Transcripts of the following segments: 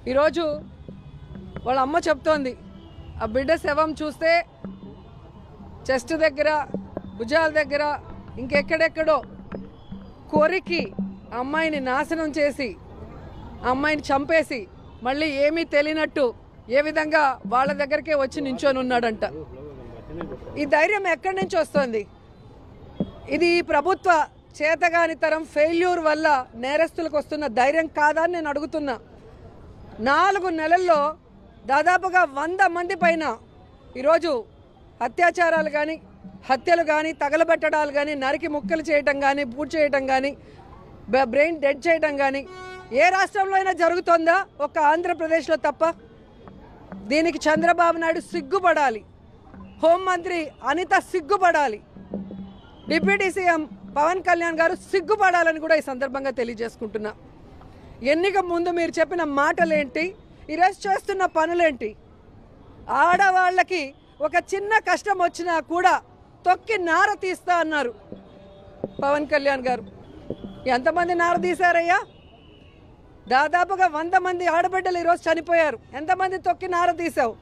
ఈరోజు వాళ్ళ అమ్మ చెప్తోంది ఆ బిడ్డ శవం చూస్తే చెస్ట్ దగ్గర భుజాల దగ్గర ఇంకెక్కడెక్కడో కొరికి ఆ అమ్మాయిని నాశనం చేసి ఆ అమ్మాయిని చంపేసి మళ్ళీ ఏమీ తెలియనట్టు ఏ విధంగా వాళ్ళ దగ్గరికే వచ్చి నించొని ఉన్నాడంట ఈ ధైర్యం ఎక్కడి నుంచి వస్తుంది ఇది ఈ ప్రభుత్వ చేతగానితరం ఫెయిల్యూర్ వల్ల నేరస్తులకు వస్తున్న ధైర్యం కాదా అని నేను అడుగుతున్నా నాలుగు నెలల్లో దాదాపుగా వంద మంది పైన ఈరోజు అత్యాచారాలు కానీ హత్యలు కానీ తగలబెట్టడాలు కానీ నరికి ముక్కలు చేయటం కానీ పూర్తి చేయటం కానీ బ- బ్రెయిన్ డెడ్ చేయటం కానీ ఏ రాష్ట్రంలో అయినా జరుగుతుందా ఒక ఆంధ్రప్రదేశ్లో తప్ప దీనికి చంద్రబాబు నాయుడు సిగ్గుపడాలి హోంమంత్రి అనిత సిగ్గుపడాలి డిప్యూటీ సీఎం పవన్ కళ్యాణ్ గారు సిగ్గుపడాలని కూడా ఈ సందర్భంగా తెలియజేసుకుంటున్నా ఎన్నిక ముందు మీరు చెప్పిన మాటలేంటి ఈరోజు చేస్తున్న పనులేంటి ఆడవాళ్ళకి ఒక చిన్న కష్టం వచ్చినా కూడా తొక్కి నార తీస్తా అన్నారు పవన్ కళ్యాణ్ గారు ఎంతమంది నార తీశారయ్యా దాదాపుగా వంద మంది ఆడబిడ్డలు ఈరోజు చనిపోయారు ఎంతమంది తొక్కి నార తీసావు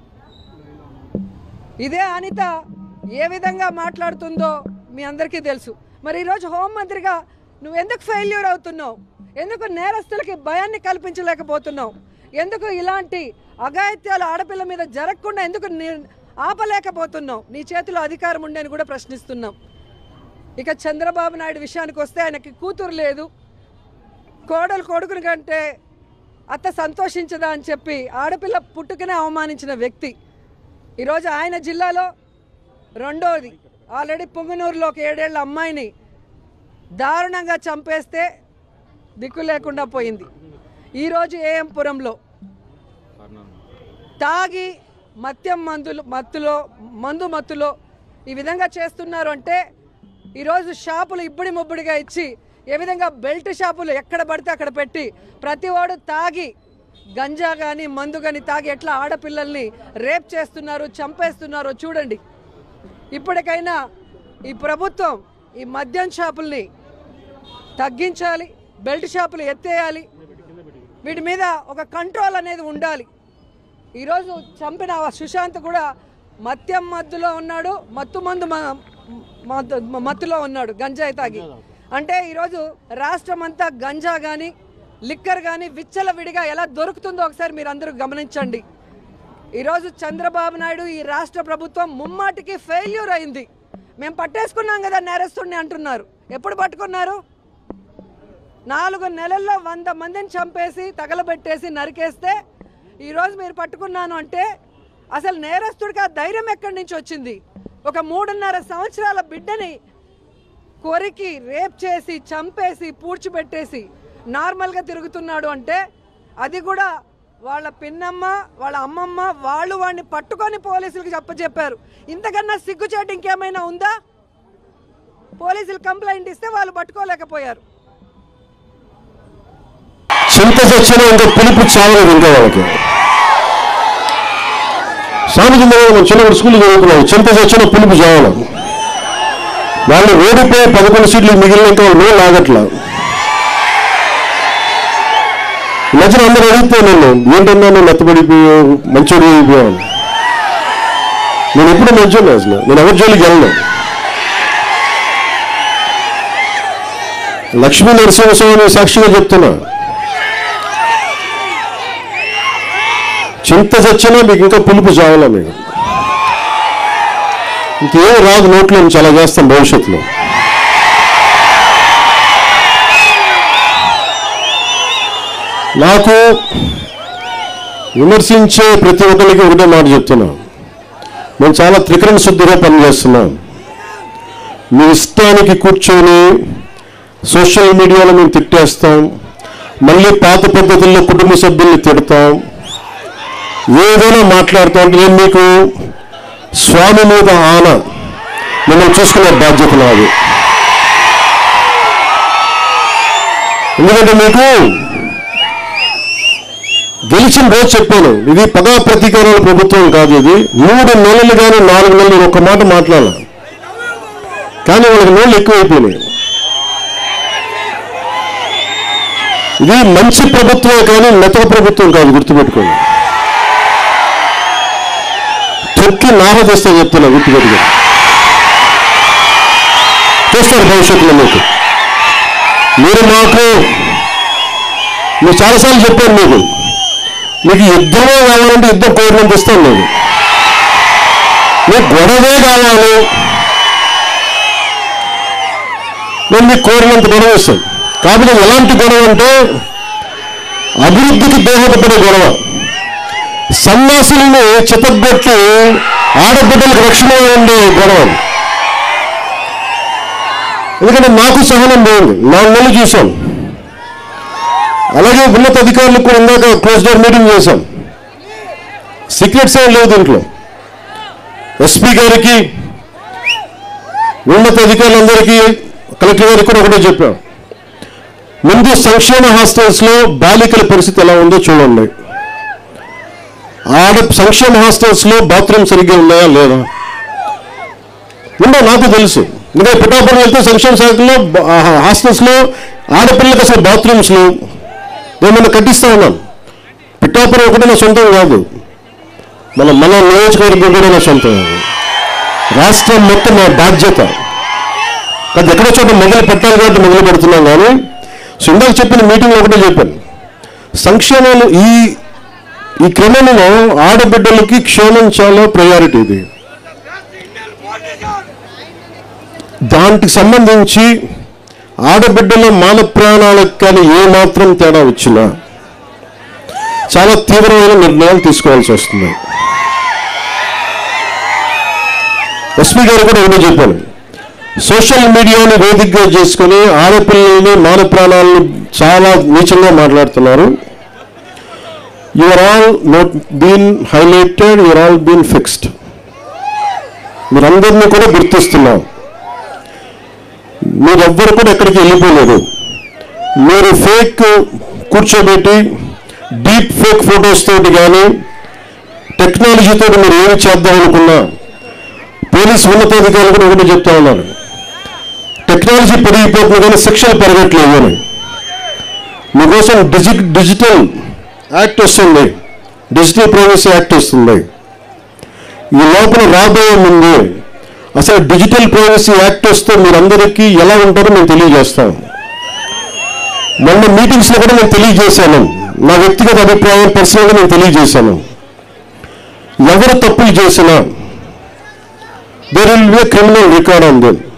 ఇదే అనిత ఏ విధంగా మాట్లాడుతుందో మీ అందరికీ తెలుసు మరి ఈరోజు హోంమంత్రిగా నువ్వు ఎందుకు ఫెయిల్యూర్ అవుతున్నావు ఎందుకు నేరస్తులకి భయాన్ని కల్పించలేకపోతున్నావు ఎందుకు ఇలాంటి అఘాయిత్యాలు ఆడపిల్ల మీద జరగకుండా ఎందుకు ని- ఆపలేకపోతున్నావు నీ చేతిలో అధికారం ఉండని కూడా ప్రశ్నిస్తున్నాం ఇక చంద్రబాబు నాయుడు విషయానికి వస్తే ఆయనకి కూతురు లేదు కోడలు కొడుకుని కంటే అత్త సంతోషించదా అని చెప్పి ఆడపిల్ల పుట్టుకనే అవమానించిన వ్యక్తి ఈరోజు ఆయన జిల్లాలో రెండోది ఆల్రెడీ పుంగనూరులో ఒక ఏడేళ్ల అమ్మాయిని దారుణంగా చంపేస్తే దిక్కు లేకుండా పోయింది ఈరోజు ఏఎంపురంలో తాగి మద్యం మందులు మత్తులో మందు మత్తులో ఈ విధంగా చేస్తున్నారు అంటే ఈరోజు షాపులు ఇబ్బడి ముబ్బడిగా ఇచ్చి ఏ విధంగా బెల్ట్ షాపులు ఎక్కడ పడితే అక్కడ పెట్టి ప్రతి వాడు తాగి గంజా కానీ మందు కానీ తాగి ఎట్లా ఆడపిల్లల్ని రేప్ చేస్తున్నారు చంపేస్తున్నారో చూడండి ఇప్పటికైనా ఈ ప్రభుత్వం ఈ మద్యం షాపుల్ని తగ్గించాలి బెల్ట్ షాపులు ఎత్తేయాలి వీటి మీద ఒక కంట్రోల్ అనేది ఉండాలి ఈరోజు చంపిన ఆ సుశాంత్ కూడా మద్యం మత్తులో ఉన్నాడు మత్తు మందు మ- మత్తు- మత్తులో ఉన్నాడు గంజాయి తాగి అంటే ఈరోజు రాష్ట్రం అంతా గంజా కానీ లిక్కర్ కానీ విచ్చల విడిగా ఎలా దొరుకుతుందో ఒకసారి మీరు అందరూ గమనించండి ఈరోజు చంద్రబాబు నాయుడు ఈ రాష్ట్ర ప్రభుత్వం ముమ్మాటికి ఫెయిల్యూర్ అయింది మేము పట్టేసుకున్నాం కదా నేరస్తుడిని అంటున్నారు ఎప్పుడు పట్టుకున్నారు నాలుగు నెలల్లో వంద మందిని చంపేసి తగలబెట్టేసి నరికేస్తే ఈరోజు మీరు పట్టుకున్నాను అంటే అసలు నేరస్తుడికి ఆ ధైర్యం ఎక్కడి నుంచి వచ్చింది ఒక మూడున్నర సంవత్సరాల బిడ్డని కొరికి రేప్ చేసి చంపేసి పూడ్చిపెట్టేసి నార్మల్గా తిరుగుతున్నాడు అంటే అది కూడా వాళ్ళ పిన్నమ్మ వాళ్ళ అమ్మమ్మ వాళ్ళు వాడిని పట్టుకొని పోలీసులకు చెప్పజెప్పారు ఇంతకన్నా సిగ్గుచేటు ఇంకేమైనా ఉందా పోలీసులు కంప్లైంట్ ఇస్తే వాళ్ళు పట్టుకోలేకపోయారు చింత చచ్చిన ఇంకా పిలుపు చావలేదు ఇంకా వాళ్ళకి సామెత ఉంది కదా, మనం చిన్నప్పుడు స్కూల్ చదువుకున్నాం చింత చచ్చిన పిలుపు చావాలి వాళ్ళు ఓడిపోయి పదకొండు సీట్లు మిగిలిన ఇంకా వాళ్ళు నోరు లాగట్లా ఈ మధ్యన అందరూ అడిగితే నన్ను ఏంటన్నా నేను మెత్తబడిపోయావు మంచోడు అయిపోయావు నేను ఎప్పుడు మంచోడు అసలు నేను ఎవరి జోలికి వెళ్ళను లక్ష్మీ నరసింహస్వామి సాక్షిగా చెప్తున్నా చింత చచ్చినా మీకు ఇంకా పులుపు చావాలా మీకు ఇంకేం రాదు నోట్లో నుంచి అలా చేస్తాం భవిష్యత్తులో నాకు విమర్శించే ప్రతి ఒక్కరికి ఒకటే మాట చెప్తున్నా నేను చాలా త్రికరణ శుద్ధిగా పనిచేస్తున్నాను మీ ఇష్టానికి కూర్చొని సోషల్ మీడియాలో మేము తిట్టేస్తాం మళ్ళీ పాత పద్ధతుల్లో కుటుంబ సభ్యుల్ని తిడతాం ఏదైనా మాట్లాడుతూ ఉంటే నేను మీకు స్వామి మీద ఆన మిమ్మల్ని చూసుకునే బాధ్యత నాది ఎందుకంటే మీకు గెలిచిన రోజు చెప్పాను ఇది పదా ప్రతీకారాల ప్రభుత్వం కాదు ఇది మూడు నెలలు కానీ నాలుగు నెలలు ఒక్క మాట మాట్లాడాల కానీ వాళ్ళకి నోళ్ళు ఎక్కువైపోయినాయి ఇది మంచి ప్రభుత్వమే కానీ మెతక ప్రభుత్వం కాదు గుర్తుపెట్టుకోండి తొక్కి నాహ చేస్తా చెప్తున్నా గుర్తుపెట్టుకో చేస్తారు భవిష్యత్తులో మీకు మీరు మాకు మీరు చాలాసార్లు చెప్పాను మీకు మీకు యుద్ధమే కావాలంటే యుద్ధం కోరినంత ఇస్తాను నేను మీకు గొడవే కావాలి నేను మీకు కోరినంత గొడవ ఇస్తాను కాబట్టి ఎలాంటి గొడవ అంటే అభివృద్ధికి దోహదపడే గొడవ సన్యాసులను చితగ్గొట్టి ఆడబిడ్డలకు రక్షణ ఉండే గొడవ ఎందుకంటే నాకు సహనం పోయింది నాలుగు నెలలు చూసాం అలాగే ఉన్నత అధికారులకు కూడా ఇందాక క్లోజ్ డోర్ మీటింగ్ చేశాం సీక్రెట్స్ ఏం లేవు దీంట్లో ఎస్పీ గారికి ఉన్నత అధికారులందరికీ కలెక్టర్ గారికి కూడా ఒకటే చెప్పాం ముందు సంక్షేమ హాస్టల్స్లో బాలికల పరిస్థితి ఎలా ఉందో చూడండి ఆడ సంక్షేమ హాస్టల్స్లో బాత్రూమ్ సరిగ్గా ఉన్నాయా లేదా ఉండవు నాకు తెలుసు ఇంకా పిఠాపురం వెళ్తే సంక్షేమ శాఖలో బ- ఆ హాస్టల్స్లో ఆడపిల్లలకు అసలు బాత్రూమ్స్లో ఏమన్నా కట్టిస్తా ఉన్నాను పిఠాపురం ఒకటి నా సొంతం కాదు మన మన నియోజకవర్గం కూడా నా సొంతం కాదు రాష్ట్రం మొత్తం నా బాధ్యత అది ఎక్కడో చోట మొదలు పెట్టాలి కాబట్టి మొదలు పెడుతున్నాం కానీ సో ఇందాక చెప్పిన మీటింగ్లో ఒకటే చెప్పాను సంక్షేమాలు ఈ ఈ క్రమంలో ఆడబిడ్డలకి క్షేమం చాలా ప్రయారిటీ ఇది దానికి సంబంధించి ఆడబిడ్డల మాన ప్రాణాలకు కానీ ఏమాత్రం తేడా వచ్చినా చాలా తీవ్రమైన నిర్ణయాలు తీసుకోవాల్సి వస్తుంది ఎస్పీ గారు కూడా ఒకటే చెప్పాను సోషల్ మీడియాని వేదికగా చేసుకుని ఆడపిల్లల్ని మాన ప్రాణాలను చాలా నీచంగా మాట్లాడుతున్నారు your all note been highlighted your all been fixed మీరందరినీ కూడా గుర్తిస్తున్నాం మీరెవ్వరు కూడా ఎక్కడికి వెళ్ళిపోలేదు మీరు ఫేక్ కూర్చోబెట్టి డీప్ ఫేక్ ఫొటోస్ తోటి కానీ టెక్నాలజీతో మీరు ఏమి చేద్దాం అనుకున్నా పోలీస్ ఉన్నతాధికారులు కూడా ఒకటి చెప్తా ఉన్నారు టెక్నాలజీ పెరిగిపోతుంది కానీ శిక్షలు పెరగట్లేదు అని మీకోసం డిజి డిజిటల్ యాక్ట్ వస్తుంది డిజిటల్ ప్రైవసీ యాక్ట్ వస్తుంది ఈ లోపల రాబోయే ముందు అసలు డిజిటల్ ప్రైవసీ యాక్ట్ వస్తే మీరందరికీ ఎలా ఉంటారో మేము తెలియజేస్తాం మొన్న మీటింగ్స్లో కూడా నేను తెలియజేశాను నా వ్యక్తిగత అభిప్రాయం పర్సనల్గా నేను తెలియజేశాను ఎవరు తప్పులు చేసినా there will be criminal record on them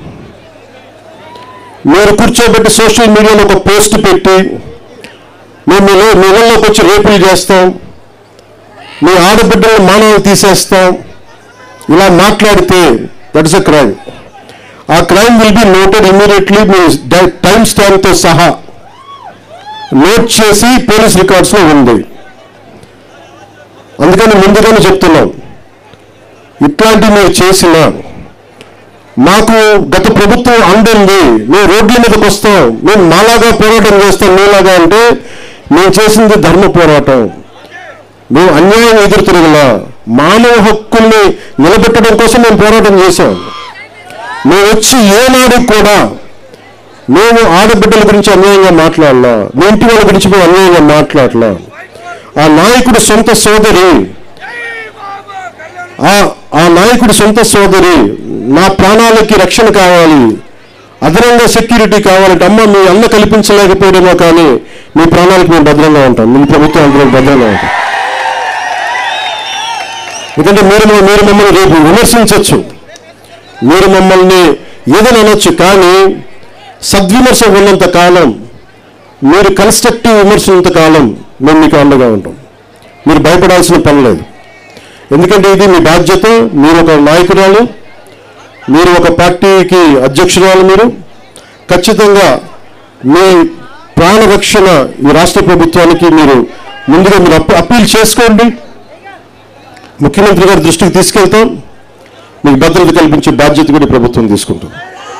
మీరు కూర్చోబెట్టి సోషల్ మీడియాలో ఒక పోస్ట్ పెట్టి మేము మీ మీ ఇళ్ళలోకి వచ్చి రేపులు చేస్తాం మీ ఆడబిడ్డల మానవులు తీసేస్తాం ఇలా మాట్లాడితే that is a crime a crime will be noted immediately మీ టైం స్టాంప్తో సహా నోట్ చేసి పోలీస్ రికార్డ్స్లో ఉంది అందుకని ముందుగానే చెప్తున్నాం ఇట్లాంటివి మీరు చేసిన మాకు గత ప్రభుత్వం అండుంది మేము రోడ్ల మీదకి వస్తాం మేము మాలాగా పోరాటం చేస్తాం మీలాగా అంటే మేము చేసింది ధర్మ పోరాటం మేము అన్యాయం ఎదురు తిరగల మానవ హక్కుల్ని నిలబెట్టడం కోసం మేము పోరాటం చేశాం మేము వచ్చి ఏనాడు కూడా మేము ఆడబిడ్డల గురించి అన్యాయంగా మాట్లాడలా మీ ఇంటి వాళ్ళ గురించి మేము అన్యాయంగా మాట్లాడలా ఆ నాయకుడు సొంత సోదరి ఆ ఆ నాయకుడి సొంత సోదరి నా ప్రాణాలకి రక్షణ కావాలి అదనంగా సెక్యూరిటీ కావాలంటే అమ్మ మీ అన్న కల్పించలేకపోయాడేమో కానీ మీ ప్రాణాలకు మేము భద్రంగా ఉంటాం మీ ప్రభుత్వం అందరం భద్రంగా ఉంటాం ఎందుకంటే మీరు మీరు మమ్మల్ని రేపు విమర్శించవచ్చు మీరు మమ్మల్ని ఏదైనా అనొచ్చు కానీ సద్విమర్శ ఉన్నంత కాలం మీరు కన్స్ట్రక్టివ్ విమర్శ ఉన్నంత కాలం మేము మీకు అండగా ఉంటాం మీరు భయపడాల్సిన పని లేదు ఎందుకంటే ఇది మీ బాధ్యత మీరు ఒక నాయకురాలు మీరు ఒక పార్టీకి అధ్యక్షురాలు మీరు ఖచ్చితంగా మీ ప్రాణరక్షణ ఈ రాష్ట్ర ప్రభుత్వానికి మీరు ముందుగా మీరు అప్ప అప్పీల్ చేసుకోండి ముఖ్యమంత్రి గారి దృష్టికి తీసుకెళ్తాం మీకు భద్రత కల్పించే బాధ్యత కూడా ఈ ప్రభుత్వం తీసుకుంటాం